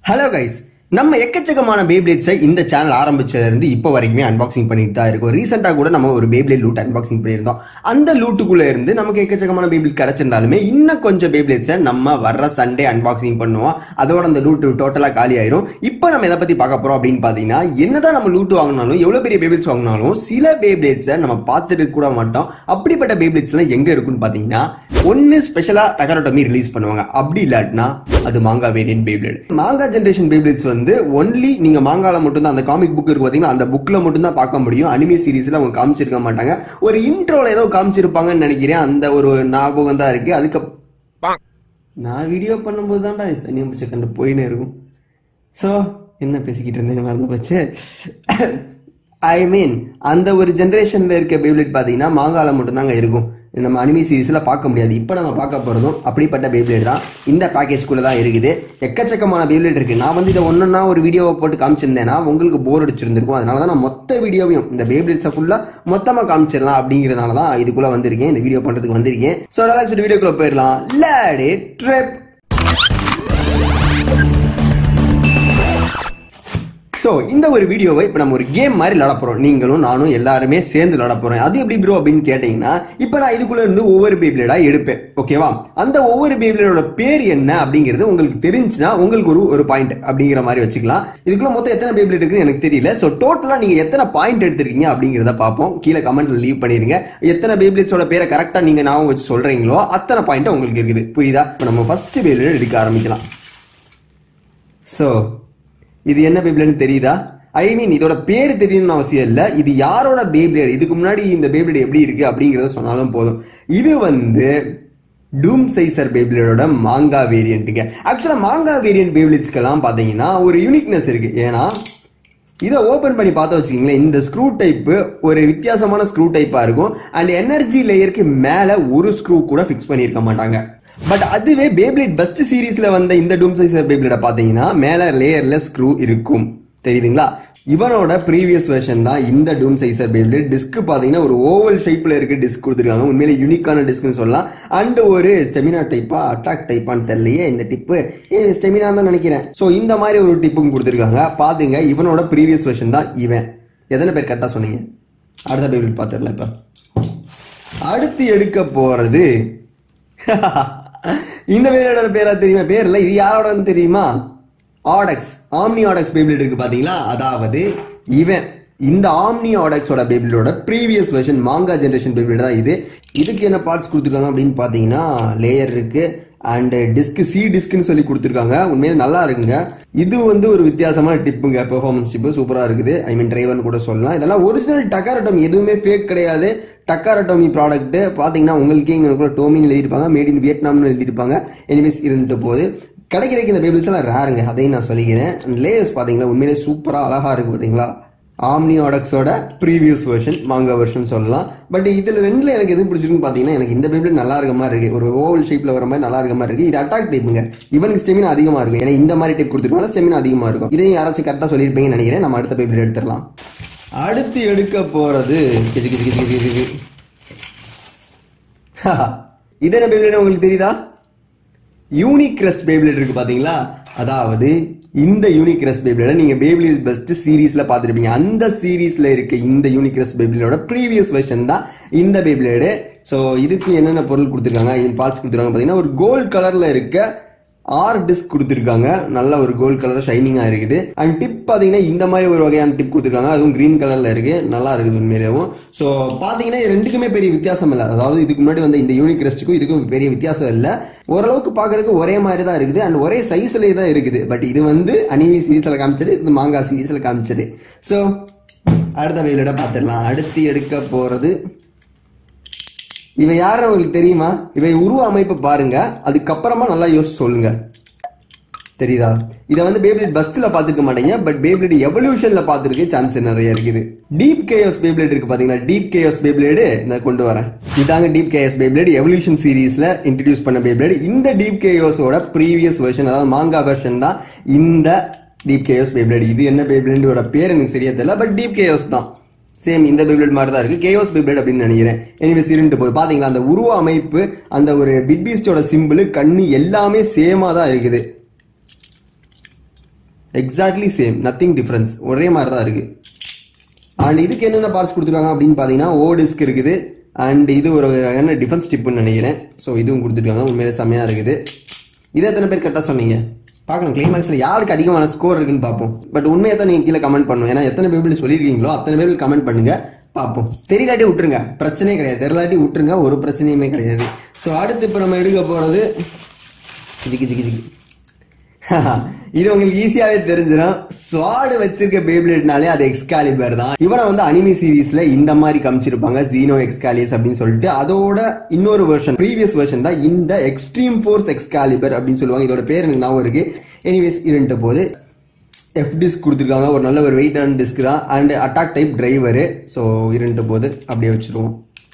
hello guys நம்ம எக்கச்சக்கமான பேப்ளேட்ஸை இந்த சேனல் ஆரம்பிச்சதுல இருந்து இப்போ வரைக்குமே அன்பாக்சிங் பண்ணிட்டு தான் இருக்கோம் ரீசெண்டாக கூட நம்ம ஒரு பேப்ளேட் லூட் அன்பாக்சிங் பண்ணியிருந்தோம் அந்த லூட்டுக்குள்ள இருந்து நமக்கு எக்கச்சக்கமான பேப்ளேட் கிடைச்சிருந்தாலுமே இன்னும் கொஞ்சம் பேப்ளேட்ஸை நம்ம வர்ற சண்டே அன்பாக்சிங் பண்ணுவோம் அதோட அந்த லூட்டு டோட்டலாக காலி ஆயிரும் இப்போ நம்ம எதை பத்தி பார்க்க போறோம் அப்படின்னு பார்த்தீங்கன்னா என்னதான் நம்ம லூட் வாங்கினாலும் எவ்வளவு பெரிய பேப்ளேட்ஸ் வாங்கினாலும் சில பேப்ளேட்ஸை நம்ம பார்த்துட்டு கூட மாட்டோம் அப்படிப்பட்ட பேப்ளேட்ஸ்லாம் எங்க இருக்குன்னு பார்த்தீங்கன்னா ஒன்னு ஸ்பெஷலா டகரோட்டமி ரிலீஸ் பண்ணுவாங்க அப்படி இல்லாட்டினா அது manga variant Beyblade manga generation Beyblades வந்து ஒன்லி நீங்க மாங்கால மட்டும் தான் அந்த காமிக் புக் இருக்கு பாத்தீங்கன்னா அந்த புக்ல மட்டும் தான் பார்க்க முடியும் அனிமே சீரிஸ்ல அவங்க காமிச்சிருக்க மாட்டாங்க ஒரு இன்ட்ரோல ஏதோ காமிச்சிருப்பாங்கன்னு நினைக்கிறேன் அந்த ஒரு ஞாபகம் தான் இருக்கு அதுக்கு நான் வீடியோ பண்ணும்போது தான்டா தனியாக பிடிச்ச கண்டு போயின்னு இருக்கும் ஸோ என்ன பேசிக்கிட்டு இருந்தேன் மறந்து போச்சு ஐ மீன் அந்த ஒரு ஜென்ரேஷன்ல இருக்க பேப்லெட் பார்த்தீங்கன்னா மாங்கால மட்டும்தாங்க இருக்கும் நம்ம அனிமி சீரீஸ்ல பார்க்க முடியாது இப்போ நம்ம பார்க்க போறதும் அப்படிப்பட்ட பேப்லெட் தான் இந்த பேக்கேஜ்குள்ள தான் இருக்குது எக்கச்சக்கமான பேப்லெட் இருக்கு நான் வந்து இதை ஒன்னொன்னா ஒரு வீடியோவை போட்டு காமிச்சிருந்தேன்னா உங்களுக்கு போர் அடிச்சிருந்திருக்கும் அதனால தான் நான் மொத்த வீடியோவையும் இந்த பேப்லெட்ஸை ஃபுல்லா மொத்தமா காமிச்சிடலாம் அப்படிங்கிறனால தான் இதுக்குள்ள வந்திருக்கேன் இந்த வீடியோ பண்றதுக்கு வந்திருக்கேன் ஸோ அதெல்லாம் வீடியோக்குள்ள போயிடலாம் லேடி ட்ரிப் ஸோ இந்த ஒரு வீடியோவை இப்போ நம்ம ஒரு கேம் மாதிரி விளாட போகிறோம் நீங்களும் நானும் எல்லாருமே சேர்ந்து விளாட போகிறோம் அது எப்படி ப்ரோ அப்படின்னு கேட்டிங்கன்னா இப்போ நான் இதுக்குள்ள இருந்து ஒவ்வொரு பேப்ளேடாக எடுப்பேன் ஓகேவா அந்த ஒவ்வொரு பேப்ளேடோட பேர் என்ன அப்படிங்கிறது உங்களுக்கு தெரிஞ்சுன்னா உங்களுக்கு ஒரு ஒரு பாயிண்ட் அப்படிங்கிற மாதிரி வச்சுக்கலாம் இதுக்குள்ள மொத்தம் எத்தனை பேப்ளேட் இருக்குன்னு எனக்கு தெரியல ஸோ டோட்டலாக நீங்கள் எத்தனை பாயிண்ட் எடுத்திருக்கீங்க அப்படிங்கிறத பார்ப்போம் கீழே கமெண்ட்ல லீவ் பண்ணிடுங்க எத்தனை பேப்ளேட்ஸோட பேரை கரெக்டாக நீங்கள் ஞாபகம் வச்சு சொல்கிறீங்களோ அத்தனை பாயிண்ட் உங்களுக்கு இருக்குது புரியுதா இப்போ நம்ம ஃபர்ஸ்ட் பேப்ளேட் எடுக்க ஆரம்பிக்கலாம் ஸோ இது என்ன பேப்ளேட்னு தெரியுதா ஐ மீன் இதோட பேர் தெரியணும்னு அவசியம் இல்லை இது யாரோட பேப்ளேட் இதுக்கு முன்னாடி இந்த பேப்ளேட் எப்படி இருக்கு அப்படிங்கறத சொன்னாலும் போதும் இது வந்து டூம் சைசர் பேப்ளேடோட மாங்கா வேரியன்ட்டுங்க ஆக்சுவலா மாங்கா வேரியன்ட் பேப்ளேட்ஸ்க்கெல்லாம் பாத்தீங்கன்னா ஒரு யூனிக்னஸ் இருக்கு ஏன்னா இதை ஓபன் பண்ணி பார்த்து வச்சுக்கீங்களேன் இந்த ஸ்க்ரூ டைப் ஒரு வித்தியாசமான ஸ்க்ரூ டைப்பா இருக்கும் அண்ட் எனர்ஜி லேயருக்கு மேல ஒரு ஸ்க்ரூ கூட ஃபிக்ஸ் பண்ணியிருக்க மாட்டாங்க பட் அதுவே பேப்ளேட் பெஸ்ட் சீரீஸ்ல வந்த இந்த டூம் சைசர் பேப்ளேட பாத்தீங்கன்னா மேல லேயர்ல ஸ்க்ரூ இருக்கும் தெரியுதுங்களா இவனோட ப்ரீவியஸ் வெர்ஷன் தான் இந்த டூம் சைசர் பேப்ளேட் டிஸ்க் பாத்தீங்கன்னா ஒரு ஓவல் ஷேப்ல இருக்க டிஸ்க் கொடுத்துருக்காங்க உண்மையிலே யூனிக்கான டிஸ்க்னு சொல்லலாம் அண்ட் ஒரு ஸ்டெமினா டைப்பா அட்டாக் டைப்பான்னு தெரியலையே இந்த டிப்பு ஸ்டெமினா தான் நினைக்கிறேன் ஸோ இந்த மாதிரி ஒரு டிப்பும் கொடுத்துருக்காங்க பாத்துங்க இவனோட ப்ரீவியஸ் வெர்ஷன் தான் இவன் எத்தனை பேர் கரெக்டாக சொன்னீங்க அடுத்த பேப்ளேட் பார்த்துடலாம் இப்போ அடுத்து எடுக்க போறது இந்த பேரோட பேரா தெரியுமா பேர் இல்ல இது யாரோட தெரியுமா ஆடெக்ஸ் ஆம்னி ஆடெக்ஸ் பேபிள் இருக்கு பாத்தீங்களா அதாவது இவன் இந்த ஆம்னி ஆடெக்ஸோட பேபிளோட ப்ரீவியஸ் வெர்ஷன் மாங்கா ஜென்ரேஷன் பேபிள் தான் இது இதுக்கு என்ன பார்ட்ஸ் கொடுத்துருக்காங்க அப்படின்னு பாத்தீங்கன்னா லேயர் இருக்கு அண்ட் டிஸ்க் சி டிஸ்க்னு சொல்லி கொடுத்துருக்காங்க உண்மையிலே நல்லா இருக்குங்க இது வந்து ஒரு வித்தியாசமான டிப்புங்க பெர்ஃபார்மன்ஸ் டிப்பு சூப்பரா இருக்குது ஐ மீன் டிரைவர்னு கூட சொல்லலாம் இதெல்லாம் ஒரிஜினல் டக்காரட்டம் எதுவுமே ஃபேக் கிடையாது டக்காரட்டோமி ப்ராடக்ட் பார்த்தீங்கன்னா உங்களுக்கே இங்கே கூட டோமின்னு எழுதியிருப்பாங்க மேட் இன் வியட்நாம்னு எழுதியிருப்பாங்க எனிவேஸ் இருந்துட்டு போகுது கிடைக்கிறக்கு இந்த பேபிள்ஸ் எல்லாம் ரேருங்க அதையும் நான் சொல்லிக்கிறேன் அண்ட் லேயர்ஸ் பார்த்தீங்கன்னா உண்மையிலே சூப்பராக அழகா இருக்கு பார்த்தீங்களா ஆம்னி ஆடக்ஸோட ப்ரீவியஸ் வெர்ஷன் மாங்கா வெர்ஷன் சொல்லலாம் பட் இதில் ரெண்டுல எனக்கு எது பிடிச்சிருக்குன்னு பார்த்தீங்கன்னா எனக்கு இந்த பேபிள் நல்லா இருக்க மாதிரி இருக்கு ஒரு ஓவல் ஷேப்ல வர மாதிரி நல்லா இருக்க மாதிரி இருக்கு இது அட்டாக் டைப்புங்க இவனுக்கு ஸ்டெமினா அதிகமாக இருக்கும் ஏன்னா இந்த மாதிரி டைப் கொடுத்துருக்கனால ஸ்டெமினா அதிகமாக இருக்கும் இதையும் யாராச்சும் கரெக்டாக சொல்லியிருப்பீங்கன்னு நினைக்கிறேன் நம்ம அடுத்த பேபிள் எடுத்துடலாம் அடுத்து எடுக்க போறது கிச்சு கிச்சு கிச்சு கிச்சு கிச்சு இது என்ன பேப்ளேட் உங்களுக்கு தெரியுதா யூனிக் கிரஸ்ட் பேப்ளேட் இருக்கு பாத்தீங்களா அதாவது இந்த யூனிக் கிரஸ்ட் பேப்ளேட நீங்க பேபிளிஸ் பெஸ்ட் சீரீஸ்ல பாத்துருப்பீங்க அந்த சீரீஸ்ல இருக்க இந்த யூனிக் கிரஸ்ட் பேப்ளேடோட ப்ரீவியஸ் வெர்ஷன் தான் இந்த பேப்ளேடு ஸோ இதுக்கு என்னென்ன பொருள் கொடுத்துருக்காங்க இவன் பார்ட்ஸ் கொடுத்துருக்காங்க பாத்தீங்கன்னா ஒரு கோல்ட் கலர்ல இருக்க ஆர் டிஸ்க் கொடுத்துருக்காங்க நல்ல ஒரு கோல்ட் கலர் ஷைனிங்கா இருக்குது அண்ட் டிப் பாத்தீங்கன்னா இந்த மாதிரி ஒரு வகையான டிப் கொடுத்துருக்காங்க அதுவும் கிரீன் கலர்ல இருக்கு நல்லா இருக்குது உண்மையிலேயும் ஸோ பாத்தீங்கன்னா இது ரெண்டுக்குமே பெரிய வித்தியாசம் இல்லை அதாவது இதுக்கு முன்னாடி வந்து இந்த யூனிக் ரெஸ்ட்டுக்கும் இதுக்கும் பெரிய வித்தியாசம் இல்லை ஓரளவுக்கு பாக்குறதுக்கு ஒரே மாதிரி தான் இருக்குது அண்ட் ஒரே சைஸ்ல தான் இருக்குது பட் இது வந்து அனிமி சீரீஸ்ல காமிச்சது இது மாங்கா சீரீஸ்ல காமிச்சது ஸோ அடுத்த வெயிலோட பார்த்துடலாம் அடுத்து எடுக்க போறது இவன் யார் உங்களுக்கு தெரியுமா இவன் உருவ அமைப்பு பாருங்க அதுக்கப்புறமா நல்லா யோசிச்சு சொல்லுங்க தெரியுதா இதை வந்து பேப்ளேட் பஸ்ட்ல பாத்துக்க மாட்டீங்க பட் பேப்ளேட் எவல்யூஷன்ல பாத்துருக்க சான்ஸ் நிறைய இருக்குது டீப் கேஎஸ் பேப்ளேட் இருக்கு பாத்தீங்களா டீப் கேஎஸ் பேப்ளேடு நான் கொண்டு வரேன் இதாங்க டீப் கேஎஸ் பேப்ளேட் எவல்யூஷன் சீரீஸ்ல இன்ட்ரடியூஸ் பண்ண பேப்ளேட் இந்த டீப் கேஎஸோட ப்ரீவியஸ் வெர்ஷன் அதாவது மாங்கா வெர்ஷன் தான் இந்த டீப் கேஎஸ் பேப்ளேட் இது என்ன பேப்ளேட்டோட பேர் எனக்கு சரியா தெரியல பட் டீப் கேஎஸ் தான் சேம் இந்த பேப்ளேட் மாதிரி தான் இருக்கு கேஓஸ் பேப்ளேட் அப்படின்னு நினைக்கிறேன் எனிவேஸ் இருந்துட்டு போகுது பாத்தீங்களா அந்த உருவ அமைப்பு அந்த ஒரு பிட் பீஸ்டோட சிம்பிள் கண்ணு எல்லாமே சேமா தான் இருக்குது எக்ஸாக்ட்லி சேம் நத்திங் டிஃப்ரென்ஸ் ஒரே மாதிரி தான் இருக்கு அண்ட் இதுக்கு என்னென்ன பார்ட்ஸ் கொடுத்துருக்காங்க அப்படின்னு பார்த்தீங்கன்னா ஓ டிஸ்க் இருக்குது அண்ட் இது ஒரு என்ன டிஃபென்ஸ் டிப்புன்னு நினைக்கிறேன் ஸோ இதுவும் கொடுத்துருக்காங்க உண்மையிலே செம்மையாக இருக்குது இதை எத்தனை பேர் கரெக்டாக சொன்னீங்க பார்க்கலாம் கிளைமேக்ஸில் யாருக்கு அதிகமான ஸ்கோர் இருக்குன்னு பார்ப்போம் பட் உண்மையை தான் நீங்கள் கீழே கமெண்ட் பண்ணும் ஏன்னா எத்தனை பேர் சொல்லியிருக்கீங்களோ அத்தனை பேர் கமெண்ட் பண்ணுங்க பார்ப்போம் தெரியலாட்டி விட்டுருங்க பிரச்சனையே கிடையாது தெரியலாட்டி விட்டுருங்க ஒரு பிரச்சனையுமே கிடையாது ஸோ அடுத்து இப்போ நம்ம எடுக்க போகிறது ஜிகி ஜிகி ஜிகி இது உங்களுக்கு ஈஸியாவே தெரிஞ்சிடும் ஸ்வாடு வச்சிருக்க பேப்ளேட்னாலே அது எக்ஸ்காலிபர் தான் இவனை வந்து அனிமி சீரீஸ்ல இந்த மாதிரி காமிச்சிருப்பாங்க ஜீனோ எக்ஸ்காலியஸ் அப்படின்னு சொல்லிட்டு அதோட இன்னொரு வெர்ஷன் ப்ரீவியஸ் வெர்ஷன் தான் இந்த எக்ஸ்ட்ரீம் ஃபோர்ஸ் எக்ஸ்காலிபர் அப்படின்னு சொல்லுவாங்க இதோட பேர் எனக்கு ஞாபகம் இருக்கு எனிவேஸ் இருந்துட்ட போது எஃப் டிஸ்க் கொடுத்துருக்காங்க ஒரு நல்ல ஒரு வெயிட்டான டிஸ்க் தான் and attack type driver so இருந்துட்ட போது அப்படியே வச்சிருவோம்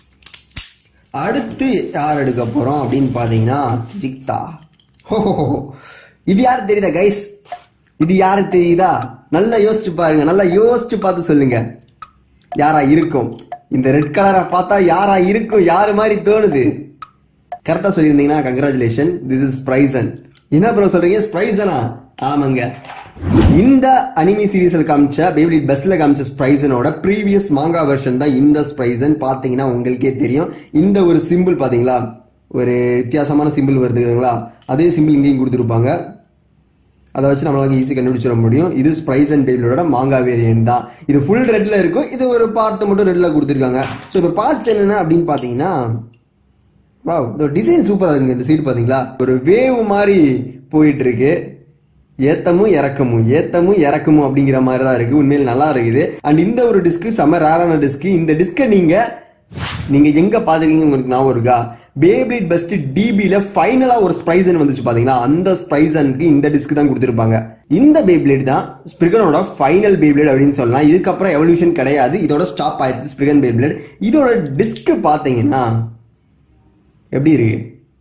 அடுத்து யார் எடுக்க போறோம் அப்படின்னு பார்த்தீங்கன்னா ஜிக்தா ஹோ இது யாரு தெரியுதா கைஸ் இது யாரு தெரியுதா நல்லா யோசிச்சு பாருங்க நல்லா யோசிச்சு பார்த்து சொல்லுங்க யாரா இருக்கும் இந்த ரெட் கலரை பார்த்தா யாரா இருக்கும் யாரு மாதிரி தோணுது கரெக்டா சொல்லியிருந்தீங்கன்னா கங்க்ராச்சுலேஷன் திஸ் இஸ் ஸ்ப்ரைசன் என்ன ப்ரோ சொல்றீங்க ஸ்ப்ரைசனா ஆமாங்க இந்த அனிமி சீரீஸ்ல காமிச்ச பேபிலிட் பெஸ்ட்ல காமிச்ச ஸ்ப்ரைசனோட ப்ரீவியஸ் மாங்கா வெர்ஷன் தான் இந்த ஸ்ப்ரைசன் பாத்தீங்கன்னா உங்களுக்கே தெரியும் இந்த ஒரு சிம்பிள் பாத்தீங்களா ஒரு வித்தியாசமான சிம்பிள் வருதுங்களா அதே சிம்பிள் இங்கேயும் கொடுத்துருப்பாங்க அதை வச்சு நம்மளால ஈஸி கண்டுபிடிச்சிட முடியும் இது ஸ்ப்ரைஸ் அண்ட் பேபிளோட மாங்கா வேரியன்ட் தான் இது ஃபுல் ரெட்ல இருக்கும் இது ஒரு பார்ட் மட்டும் ரெட்ல கொடுத்துருக்காங்க ஸோ இப்போ பார்ட்ஸ் என்னென்ன அப்படின்னு பார்த்தீங்கன்னா வாவ் இந்த டிசைன் சூப்பராக இருக்குங்க இந்த சீட் பார்த்தீங்களா ஒரு வேவ் மாதிரி போயிட்டு இருக்கு ஏத்தமும் இறக்கமும் ஏத்தமும் இறக்கமும் அப்படிங்கிற மாதிரி தான் இருக்கு உண்மையில் நல்லா இருக்குது அண்ட் இந்த ஒரு டிஸ்க் செம ரேரான டிஸ்க் இந்த டிஸ்கை நீங்க நீங்க எங்க பாத்துருக்கீங்க உங்களுக்கு ஞாபகம் இருக்கா பேபிளிட் பெஸ்ட் டிபில ஃபைனலா ஒரு ஸ்ப்ரைசன் வந்துச்சு பாத்தீங்களா அந்த ஸ்ப்ரைசனுக்கு இந்த டிஸ்க் தான் கொடுத்திருப்பாங்க இந்த பேபிளேட் தான் ஸ்பிரிகனோட ஃபைனல் பேபிளேட் அப்படின்னு சொல்லலாம் இதுக்கப்புறம் எவல்யூஷன் கிடையாது இதோட ஸ்டாப் ஆயிடுச்சு ஸ்பிரிகன் பேபிளேட் இதோட டிஸ்க் பாத்தீங்கன்னா எப்படி இருக்கு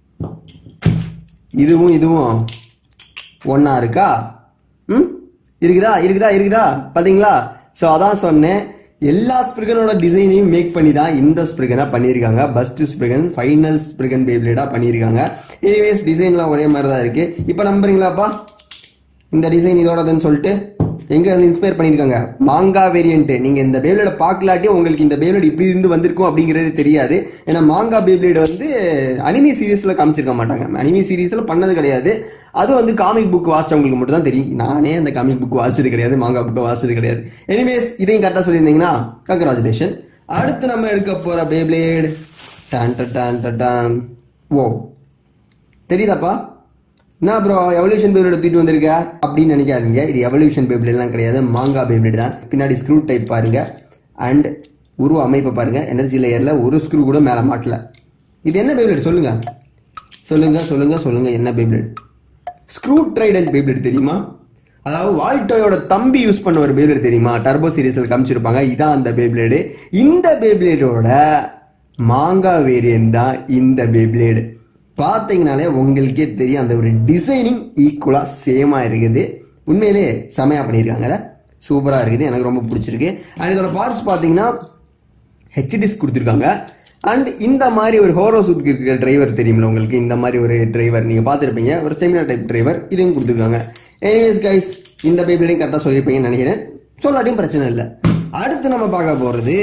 இதுவும் இதுவும் ஒன்னா இருக்கா ம் இருக்குதா இருக்குதா இருக்குதா பாத்தீங்களா சோ அதான் சொன்னேன் எல்லா ஸ்பிரிகனோட டிசைனையும் மேக் பண்ணி தான் இந்த ஸ்பிரிகனை பண்ணியிருக்காங்க பஸ்ட் ஸ்பிரிகன் ஃபைனல் ஸ்பிரிகன் பேப்ளேடா பண்ணியிருக்காங்க எனிவேஸ் டிசைன்லாம் ஒரே மாதிரி தான் இருக்கு இப்போ நம்புறீங்களாப்பா இந்த டிசைன் இதோடதுன்னு சொல்லிட்டு எங்க இருந்து இன்ஸ்பயர் பண்ணிருக்காங்க மாங்கா வேரியன்ட் நீங்க இந்த பேப்ளேட பார்க்கலாட்டி உங்களுக்கு இந்த பேப்ளேட் இப்படி இருந்து வந்திருக்கும் அப்படிங்கிறது தெரியாது ஏன்னா மாங்கா பேப்ளேட் வந்து அனிமி சீரீஸ்ல காமிச்சிருக்க மாட்டாங்க அனிமி சீரீஸ்ல பண்ணது கிடையாது அது வந்து காமிக் புக் வாசிச்சவங்களுக்கு மட்டும் தான் தெரியும் நானே அந்த காமிக் புக் வாசிச்சது கிடையாது மாங்கா புக்கை வாசிச்சது கிடையாது எனிவேஸ் இதையும் கரெக்டாக சொல்லியிருந்தீங்கன்னா கங்க்ராச்சுலேஷன் அடுத்து நம்ம எடுக்க போற பேப்ளேட் டான் டான் டான் ஓ தெரியுதாப்பா என்ன ப்ரோ எவல்யூஷன் பேப்ளேட் தூக்கிட்டு வந்திருக்க அப்படின்னு நினைக்காதீங்க இது எவல்யூஷன் பேப்ளேட்லாம் கிடையாது மாங்கா பேப்ளேட் தான் பின்னாடி ஸ்க்ரூ டைப் பாருங்க அண்ட் உருவ அமைப்பை பாருங்க எனர்ஜி லேயர்ல ஒரு ஸ்க்ரூ கூட மேலே மாட்டல இது என்ன பேப்ளேட் சொல்லுங்க சொல்லுங்க சொல்லுங்க சொல்லுங்க என்ன பேப்ளேட் ஸ்க்ரூ ட்ரைடன்ட் பேப்ளேட் தெரியுமா அதாவது வால்டோயோட தம்பி யூஸ் பண்ண ஒரு பேப்ளேட் தெரியுமா டர்போ சீரீஸ்ல காமிச்சிருப்பாங்க இதான் அந்த பேப்ளேடு இந்த பேப்ளேடோட மாங்கா வேரியன்ட் தான் இந்த பேப்ளேடு பார்த்தீங்கனாலே உங்களுக்கே தெரியும் அந்த ஒரு டிசைனிங் ஈக்குவலாக சேமாக இருக்குது உண்மையிலே செமையாக பண்ணியிருக்காங்கல்ல சூப்பராக இருக்குது எனக்கு ரொம்ப பிடிச்சிருக்கு அண்ட் இதோட பார்ட்ஸ் பார்த்தீங்கன்னா ஹெச்டிஸ் கொடுத்துருக்காங்க அண்ட் இந்த மாதிரி ஒரு ஹோரோ சூட் இருக்கிற டிரைவர் தெரியுமில்ல உங்களுக்கு இந்த மாதிரி ஒரு டிரைவர் நீங்கள் பார்த்துருப்பீங்க ஒரு ஸ்டெமினா டைப் டிரைவர் இதையும் கொடுத்துருக்காங்க எனிவேஸ் கைஸ் இந்த பேபிளையும் கரெக்டாக சொல்லியிருப்பீங்கன்னு நினைக்கிறேன் சொல்லாட்டியும் பிரச்சனை இல்லை அடுத்து நம்ம பார்க்க போகிறது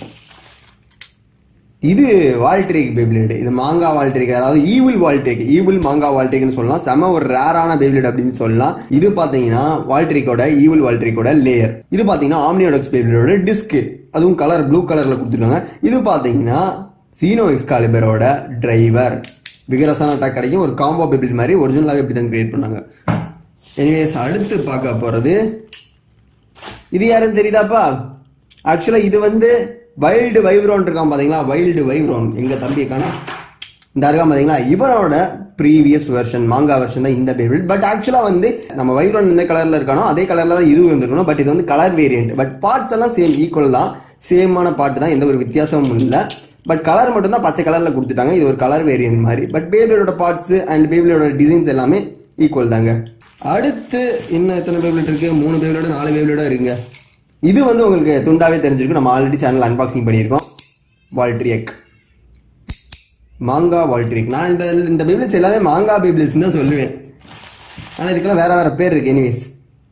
இது வால்ட்ரிக் பேப்ளேட் இது மாங்கா வால்ட்ரிக் அதாவது ஈவில் வால்ட்ரிக் ஈவில் மாங்கா வால்ட்ரிக்னு சொல்லலாம் செம ஒரு ரேரான பேப்ளேட் அப்படின்னு சொல்லலாம் இது பாத்தீங்கன்னா வால்ட்ரிக்கோட ஈவில் வால்ட்ரிக்கோட லேயர் இது பாத்தீங்கன்னா ஆம்னியோடக்ஸ் பேப்ளேடோட டிஸ்க் அதுவும் கலர் ப்ளூ கலர்ல கொடுத்துருக்காங்க இது பாத்தீங்கன்னா சீனோ எக்ஸ்காலிபரோட டிரைவர் விகரசான அட்டாக் கிடைக்கும் ஒரு காம்போ பேபிள் மாதிரி ஒரிஜினலாகவே இப்படி தான் கிரியேட் பண்ணாங்க எனிவேஸ் அடுத்து பார்க்க போறது இது யாருன்னு தெரியுதாப்பா ஆக்சுவலா இது வந்து வைல்டு வைவ்ரோன் இருக்கான் பாத்தீங்களா வைல்டு வைவ்ரோன் எங்க தம்பியை காணோம் இந்த இருக்கா பாத்தீங்களா இவனோட ப்ரீவியஸ் வெர்ஷன் மாங்கா வெர்ஷன் தான் இந்த பேபிள் பட் ஆக்சுவலா வந்து நம்ம வைவ்ரோன் எந்த கலர்ல இருக்கானோ அதே கலர்ல தான் இதுவும் வந்துருக்கணும் பட் இது வந்து கலர் வேரியன்ட் பட் பார்ட்ஸ் எல்லாம் சேம் ஈக்குவல் தான் சேமான பாட்டு தான் எந்த ஒரு வித்தியாசமும் இல்லை பட் கலர் மட்டும் தான் பச்சை கலர்ல கொடுத்துட்டாங்க இது ஒரு கலர் வேரியன்ட் மாதிரி பட் பேபிளோட பார்ட்ஸ் அண்ட் பேபிளோட டிசைன்ஸ் எல்லாமே ஈக்குவல் தாங்க அடுத்து இன்னும் எத்தனை பேபிளட் இருக்கு மூணு பேபிளோட நாலு பேபிளோட இருக்குங்க இது வந்து உங்களுக்கு துண்டாவே தெரிஞ்சிருக்கும் நம்ம ஆல்ரெடி சேனல் அன்பாக்சிங் பண்ணியிருக்கோம் வால்ட்ரியக் மாங்கா வால்ட்ரிக் நான் இந்த இந்த பேபிள்ஸ் எல்லாமே மாங்கா பேபிள்ஸ் தான் சொல்லுவேன் ஆனால் இதுக்கெல்லாம் வேற வேற பேர் இருக்கு எனிவேஸ்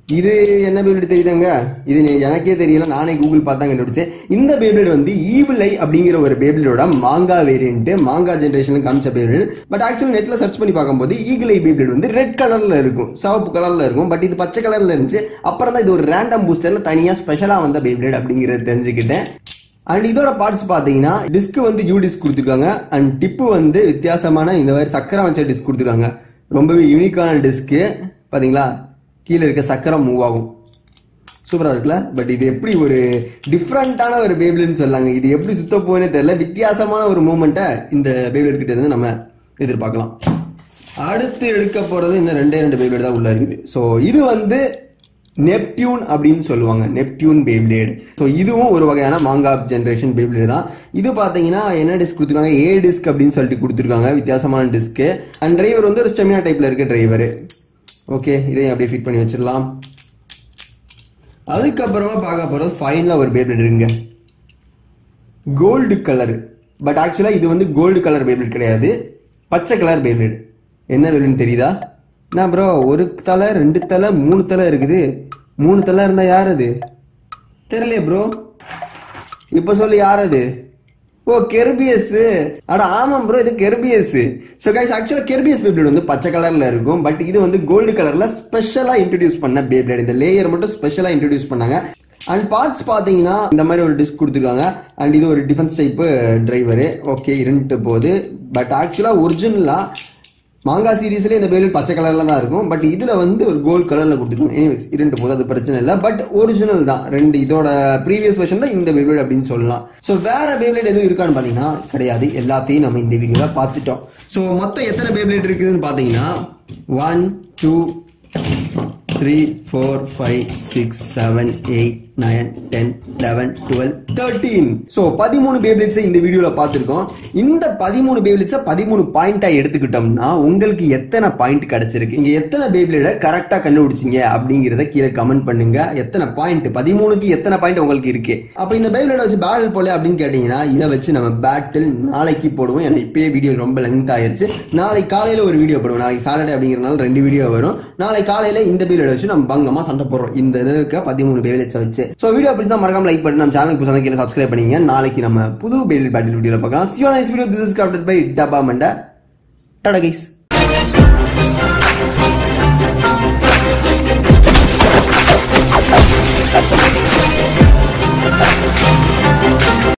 இது என்ன பேபிளேட் தெரியுதுங்க இது நீ- எனக்கே தெரியல நானே கூகுள் பார்த்தா கண்டுபிடிச்சேன் இந்த பேபிளேட் வந்து ஈவிலை அப்படிங்கிற ஒரு பேபிளேடோட மாங்கா வேரியன்ட் மாங்கா ஜென்ரேஷன்ல காமிச்ச பேபிளேட் பட் ஆக்சுவலி நெட்ல சர்ச் பண்ணி பார்க்கும்போது ஈகிளை பேபிளேட் வந்து ரெட் கலர்ல இருக்கும் சிவப்பு கலர்ல இருக்கும் பட் இது பச்சை கலர்ல இருந்துச்சு அப்புறம் தான் இது ஒரு ரேண்டம் பூஸ்டர்ல தனியா ஸ்பெஷலா வந்த பேபிளேட் அப்படிங்கறத தெரிஞ்சுக்கிட்டேன் அண்ட் இதோட பார்ட்ஸ் பாத்தீங்கன்னா டிஸ்க் வந்து யூ டிஸ்க் கொடுத்துருக்காங்க அண்ட் டிப்பு வந்து வித்தியாசமான இந்த மாதிரி சக்கரம் வச்ச டிஸ்க் கொடுத்துருக்காங்க ரொம்பவே யூனிக்கான டிஸ்க் பாத்தீங்களா கீழே இருக்க சக்கரம் மூவ் ஆகும் சூப்பரா இருக்குல்ல பட் இது எப்படி ஒரு டிஃப்ரெண்டான ஒரு பேபிள்னு சொல்லாங்க இது எப்படி சுத்த போகுதுன்னு தெரியல வித்தியாசமான ஒரு மூமெண்ட்டை இந்த பேபிள் கிட்ட இருந்து நம்ம எதிர்பார்க்கலாம் அடுத்து எடுக்க போறது இன்னும் ரெண்டே ரெண்டு பேபிளேட் தான் உள்ள இருக்குது ஸோ இது வந்து நெப்டியூன் அப்படின்னு சொல்லுவாங்க நெப்டியூன் பேப்ளேட் ஸோ இதுவும் ஒரு வகையான மாங்கா ஜென்ரேஷன் பேப்ளேட் தான் இது பார்த்தீங்கன்னா என்ன டிஸ்க் கொடுத்துருக்காங்க ஏ டிஸ்க் அப்படின்னு சொல்லிட்டு கொடுத்துருக்காங்க வித்தியாசமான டிஸ்க் அண்ட் டிரைவர் வந்து ஒரு ஸ்டெமினா டைப்ல இருக்க டிரைவர் ஓகே இதையும் அப்படியே ஃபிட் பண்ணி வச்சிடலாம் அதுக்கப்புறமா பார்க்க போறது ஃபைனலாக ஒரு பேப்ளேட் இருக்குங்க கோல்டு கலர் பட் ஆக்சுவலாக இது வந்து கோல்டு கலர் பேப்ளேட் கிடையாது பச்சை கலர் பேப்ளேட் என்ன பேப்ளேட்னு தெரியுதா என்ன ப்ரோ ஒரு தலை ரெண்டு தலை மூணு தலை இருக்குது மூணு தலை இருந்தா யார் அது தெரியலையே ப்ரோ இப்ப சொல்லு யார் அது ஓ கெர்பியஸ் அட ஆமாம் ப்ரோ இது கெர்பியஸ் ஸோ கைஸ் ஆக்சுவலாக கெர்பியஸ் பேப்ளேட் வந்து பச்சை கலர்ல இருக்கும் பட் இது வந்து கோல்டு கலர்ல ஸ்பெஷலா இன்ட்ரடியூஸ் பண்ண பேப்ளேட் இந்த லேயர் மட்டும் ஸ்பெஷலா இன்ட்ரடியூஸ் பண்ணாங்க அண்ட் பார்ட்ஸ் பார்த்தீங்கன்னா இந்த மாதிரி ஒரு டிஸ்க் கொடுத்துருக்காங்க அண்ட் இது ஒரு டிஃபென்ஸ் டைப்பு டிரைவரு ஓகே இருந்துட்டு போகுது பட் ஆக்சுவலாக ஒரிஜினலாக மாங்கா சீரீஸ்ல இந்த பேபிள் பச்சை கலர்ல தான் இருக்கும் பட் இதுல வந்து ஒரு கோல்ட் கலர்ல கொடுத்துருக்காங்க எனிவேஸ் இருண்டு போது அது பிரச்சனை இல்லை பட் ஒரிஜினல் தான் ரெண்டு இதோட ப்ரீவியஸ் வெர்ஷன்ல இந்த பேபிள் அப்படின்னு சொல்லலாம் ஸோ வேற பேபிளேட் எதுவும் இருக்கான்னு பாத்தீங்கன்னா கிடையாது எல்லாத்தையும் நம்ம இந்த வீடியோல பார்த்துட்டோம் ஸோ மொத்தம் எத்தனை பேபிளேட் இருக்குதுன்னு பாத்தீங்கன்னா one two three four five six seven eight nine ten eleven twelve thirteen so பதிமூணு பேபிளிட்ஸை இந்த வீடியோவில் பார்த்துருக்கோம் இந்த பதிமூணு பேபிளிட்ஸை பதிமூணு பாயிண்டாக எடுத்துக்கிட்டோம்னா உங்களுக்கு எத்தனை பாயிண்ட் கிடைச்சிருக்கு இங்கே எத்தனை பேபிளேட கரெக்டாக கண்டுபிடிச்சிங்க அப்படிங்கிறத கீழே கமெண்ட் பண்ணுங்க எத்தனை பாயிண்ட் பதிமூணுக்கு எத்தனை பாயிண்ட் உங்களுக்கு இருக்கு அப்போ இந்த பேபிளேட வச்சு பேட்டில் போல அப்படின்னு கேட்டிங்கன்னா இதை வச்சு நம்ம பேட்டில் நாளைக்கு போடுவோம் ஏன்னா இப்பயே வீடியோ ரொம்ப லென்த் ஆயிருச்சு நாளைக்கு காலையில் ஒரு வீடியோ போடுவோம் நாளைக்கு சாட்டர்டே அப்படிங்கிறனால ரெண்டு வீடியோ வரும் நாளைக்கு காலையில் இந்த பேபிளேட வச்சு நம்ம பங்கமாக சண்டை போடுறோம் இந்த இதில் இருக்க பதிமூணு பேபிளேட்ஸை வச்சு ஸோ வீடியோ பிடிச்சா மறக்காம லைக் பண்ணி நம்ம சேனலுக்கு புதுசாக கீழே சப்ஸ்கிரைப் பண்ணிங்க நாளைக்கு நம்ம புது பேபிள் பேட்டில் வீடியோவில் பார்க்கலாம் see you nice video this is crafted by டபா மண்டா டாடா கைஸ் Thank